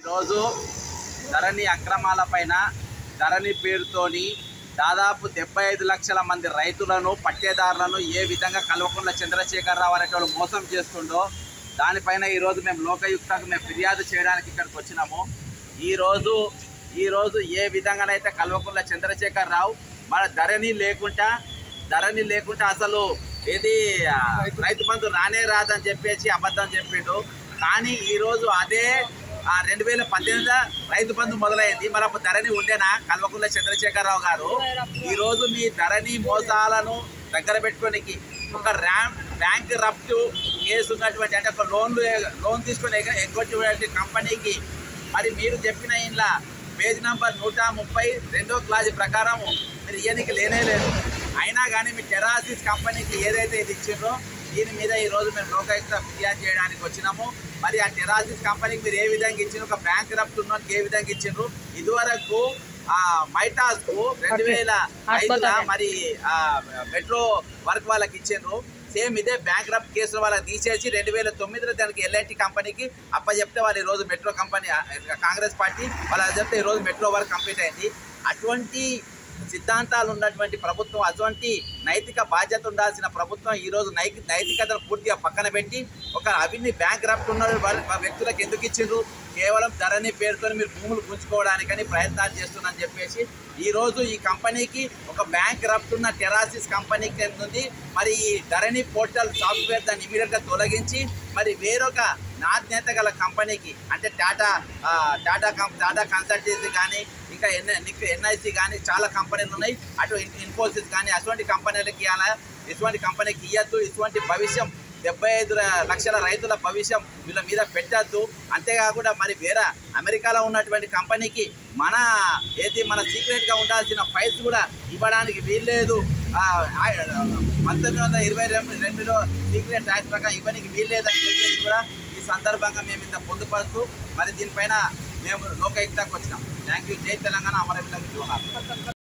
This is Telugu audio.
ఈరోజు ధరణి అక్రమాల పైన ధరణి పేరుతోని దాదాపు డెబ్బై ఐదు లక్షల మంది రైతులను పట్టేదారులను ఏ విధంగా కల్వకుంట్ల చంద్రశేఖరరావు అనేటోడు మోసం చేస్తుండో దానిపైన ఈరోజు మేము లోకయుక్తకు మేము ఫిర్యాదు చేయడానికి ఇక్కడికి వచ్చినాము ఈరోజు ఈరోజు ఏ విధంగానైతే కల్వకుంట్ల చంద్రశేఖరరావు మన ధరణి లేకుండా ధరణి లేకుండా అసలు ఏది ఆ, రైతు బంధు రానే రాదని చెప్పేసి అబద్ధం చెప్పిండు కానీ ఈరోజు అదే ఆ రెండు వేల పద్దెనిమిదిలో రైతు బంధు మొదలైంది మరి అప్పుడు ధరణి ఉండేనా కల్వకుంట్ల చంద్రశేఖరరావు గారు ఈరోజు మీ ధరణి మోసాలను దగ్గర పెట్టుకోనికి ఒక ర్యామ్ బ్యాంక్ రఫ్ట్ కేసు ఉన్నటువంటి అంటే ఒక లోన్లు లోన్ తీసుకొని ఎగ్గ- ఎగ్గొట్టినటువంటి కంపెనీకి మరి మీరు చెప్పిన ఇంట్లో పేజ్ నంబర్ నూట ముప్పై రెండో క్లాస్ ప్రకారం మీరు ఇయనికి లేనే లేదు అయినా కానీ మీ టెరాసిస్ కంపెనీకి ఏదైతే ఇది ఇచ్చిండ్రో దీని మీద ఈ రోజు మేము లోకాయుక్త ఫిర్యాదు చేయడానికి వచ్చినాము మరి ఆ టెరాసిస్ కంపెనీకి మీరు ఏ విధంగా ఇచ్చిండ్రు ఒక బ్యాంక్ రఫ్ట్ ఉన్నోనికి ఏ విధంగా ఇచ్చిండ్రు ఇదివరకు ఆ మైటాస్ కు రెండు వేల ఐదులో మరి ఆ మెట్రో వర్క్ వాళ్ళకి ఇచ్చిండ్రు సేమ్ ఇదే బ్యాంక్ రఫ్ట్ కేసులు వాళ్ళకి తీసేసి రెండు వేల తొమ్మిదిలో దానికి ఎల్ఐటి కంపెనీకి అప్పచెప్తే వాళ్ళు ఈరోజు మెట్రో కంపెనీ ఆ, కాంగ్రెస్ పార్టీ వాళ్ళకి చెప్తే ఈరోజు మెట్రో వర్క్ కంప్లీట్ అయింది అటువంటి సిద్ధాంతాలు ఉన్నటువంటి ప్రభుత్వం అటువంటి నైతిక బాధ్యత ఉండాల్సిన ప్రభుత్వం ఈరోజు నైతి నైతికతను పూర్తిగా పక్కన పెట్టి ఒక అవిని బ్యాంక్ రఫ్ట్ ఉన్న వాళ్ళ వ్యక్తులకు ఎందుకు ఇచ్చిండ్రు కేవలం ధరని పేరుతో మీరు భూములు గుంజుకోవడానికని ప్రయత్నాలు చేస్తున్నారని చెప్పేసి ఈ రోజు ఈ కంపెనీకి ఒక బ్యాంక్ రఫ్ట్ ఉన్న టెరాసిస్ కంపెనీకి ఉంది మరి ఈ ధరణి పోర్టల్ సాఫ్ట్వేర్ దాన్ని ఇమీడియట్గా తొలగించి మరి వేరొక నాణ్యత గల కంపెనీకి అంటే టాటా ఆ, టాటా కం టాటా కన్సల్టెన్సీ కానీ ఇంకా ఎన్ ఎన్ఐసి కానీ చాలా కంపెనీలు ఉన్నాయి అటు ఇన్- ఇన్ఫోసిస్ కానీ అటువంటి కంపెనీలకి అలా ఇటువంటి కంపెనీకి ఇవ్వద్దు ఇటువంటి భవిష్యం డెబ్బై ఐదు ర- లక్షల రైతుల భవిష్యం వీళ్ళ మీద పెట్టద్దు అంతేకాకుండా మరి వేరే అమెరికాలో ఉన్నటువంటి కంపెనీకి మన ఏది మన సీక్రెట్గా ఉండాల్సిన ఫైల్స్ కూడా ఇవ్వడానికి వీల్లేదు ఆ, ఆ, పంతొమ్మిది వందల ఇరవై రెండు రెండులో సీక్రెట్ యాక్ట్ ప్రకారం ఇవ్వడానికి వీల్లేదని చెప్పేసి కూడా ఈ సందర్భంగా మేము ఇంత పొందుపరుస్తూ మరి దీనిపైన మేము లోకయుక్తకు వచ్చినాం థ్యాంక్ యూ జై తెలంగాణ అమరవీరులకు జోహార్